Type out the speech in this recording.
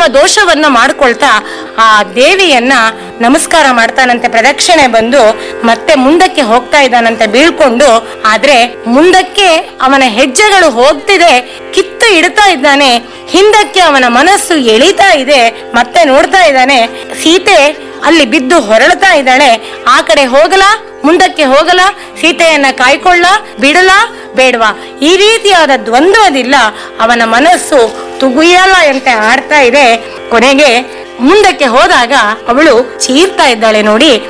ದೋಷವನ್ನ ಮಾಡ್ಕೊಳ್ತಾ ಆ ದೇವಿಯನ್ನ ನಮಸ್ಕಾರ ಮಾಡ್ತಾನಂತೆ ಪ್ರದಕ್ಷಿಣೆ ಬಂದು ಮತ್ತೆ ಮುಂದಕ್ಕೆ ಹೋಗ್ತಾ ಇದ್ದಾನಂತೆ ಬೀಳ್ಕೊಂಡು ಆದ್ರೆ ಮುಂದಕ್ಕೆ ಅವನ ಹೆಜ್ಜೆಗಳು ಹೋಗ್ತಿದೆ ಕಿತ್ತು ಇಡ್ತಾ ಇದ್ದಾನೆ ಹಿಂದಕ್ಕೆ ಅವನ ಮನಸ್ಸು ಎಳಿತಾ ಇದೆ ಮತ್ತೆ ನೋಡ್ತಾ ಇದ್ದಾನೆ ಸೀತೆ ಅಲ್ಲಿ ಬಿದ್ದು ಹೊರಳ್ತಾ ಇದ್ದಾಳೆ ಆ ಕಡೆ ಹೋಗಲಾ ಮುಂದಕ್ಕೆ ಹೋಗಲ ಸೀತೆಯನ್ನ ಕಾಯ್ಕೊಳ್ಳ ಬಿಡಲ ಬೇಡವಾ ಈ ರೀತಿಯಾದ ದ್ವಂದ್ವದಿಲ್ಲ ಅವನ ಮನಸ್ಸು ತುಗುಯಲ ಅಂತ ಆಡ್ತಾ ಇದೆ ಕೊನೆಗೆ ಮುಂದಕ್ಕೆ ಹೋದಾಗ ಅವಳು ಚೀರ್ತಾ ಇದ್ದಾಳೆ ನೋಡಿ